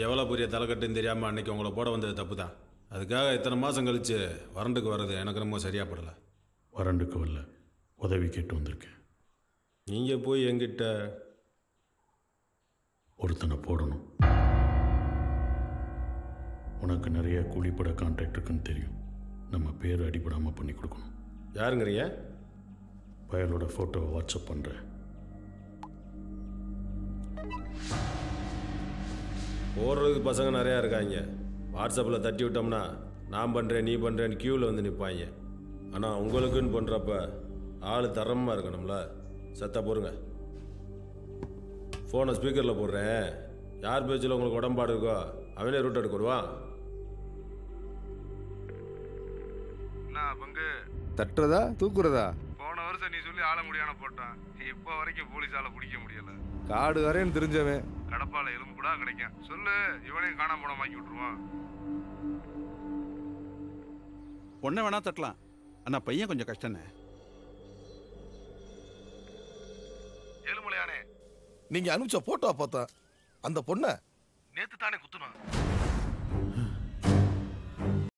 எவ்வளோ பெரிய தலைக்கட்டுன்னு தெரியாமல் அன்னைக்கு உங்களை போட வந்தது தப்பு தான் அதுக்காக இத்தனை மாதம் கழிச்சு வறண்டுக்கு வர்றது எனக்கு ரொம்ப சரியா படல வறண்டுக்கு வரல உதவி கேட்டு வந்திருக்கேன் நீங்கள் போய் என்கிட்ட ஒருத்தனை போடணும் உனக்கு நிறைய கூலிப்பட கான்ட்ராக்ட் இருக்குன்னு தெரியும் நம்ம பேர் அடிபடாமல் பண்ணி கொடுக்கணும் யாருங்கிறீங்க பயலோட ஃபோட்டோவை வாட்ஸ்அப் பண்ணுறேன் போடுறதுக்கு பசங்க நிறையா இருக்காங்க வாட்ஸ்அப்பில் தட்டி விட்டோம்னா நான் பண்ணுறேன் நீ பண்ணுறேன்னு க்யூவில் வந்து நிற்பாங்க ஆனால் உங்களுக்குன்னு பண்ணுறப்ப ஆள் தரமாக இருக்கணும்ல சத்தா போருங்க ஃபோனை ஸ்பீக்கரில் போடுறேன் யார் பேச்சில் உங்களுக்கு உடம்பாடு இருக்கோ அவனே ரூட் எடுக்க வருவான் நான் பங்கு தட்டுறதா தூக்குறதா போன வருஷம் நீ சொல்லி ஆள முடியாம போட்டான் இப்போ வரைக்கும் போலீஸால பிடிக்க முடியல காடு வரேன்னு தெரிஞ்சவன் கடப்பால எலும்பு கூட கிடைக்கும் சொல்லு இவனையும் காணாம போனமாக்கி விட்டுருவான் பொண்ணை வேணா தட்டலாம் ஆனா பையன் கொஞ்சம் கஷ்டண்ணே ஏழுமலையானே நீங்க அனுப்பிச்ச போட்டோ பார்த்தா அந்த பொண்ணை நேத்து தானே குத்துனான்